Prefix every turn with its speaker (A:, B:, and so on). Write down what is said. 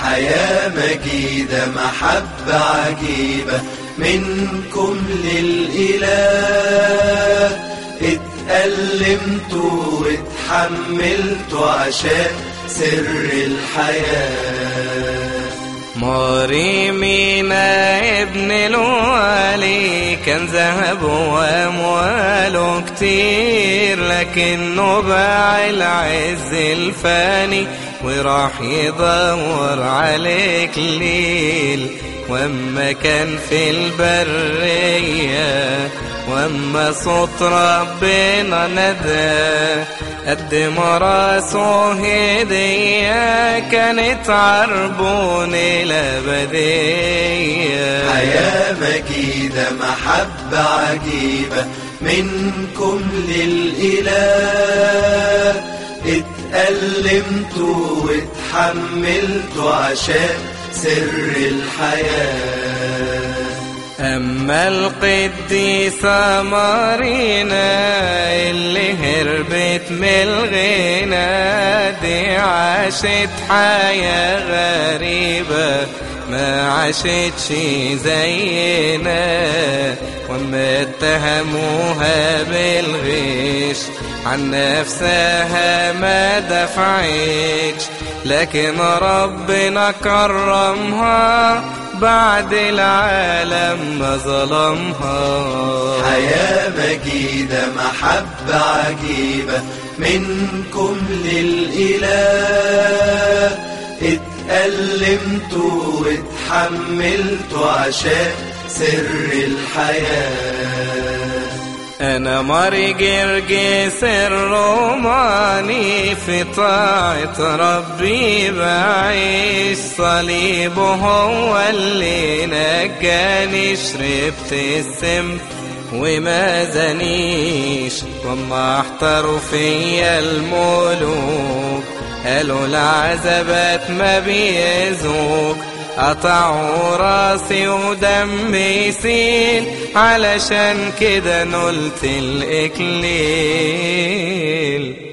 A: حياة مجيدة محبة عجيبة منكم للإله اتألمتوا واتحملتوا عشان سر الحياة
B: مريمينا ابن الوالي كان ذهب وامواله كتير لكنه باع العز الفاني وراح يدور عليك ليل واما كان في البرية واما صوت ربنا ندى قدم راسه هدية كانت عربون الأبدية
A: حياة مجيدة محبة عجيبة منكم للإله اتألمتوا واتحملتوا عشان سر الحياة
B: أما القديسة مارينا اللي هربت من الغنى دي عاشت حياة غريبة ما عاشتش زينا وما اتهموها بالغش عن نفسها ما دفعتش لكن ربنا كرمها بعد العالم ما ظلمها
A: حياة مجيدة محبة عجيبة منكم للإله اتألمتوا واتحملتوا عشان سر الحياة
B: أنا ماري جرجس الروماني في طاعة ربي بعيش صليبه هو اللي نجاني شربت السم وما زنيش وما احتروا فيا الملوك قالوا العذبات ما بيزوك قطعوا راسي ودمي يسيل علشان كده نلت الإكليل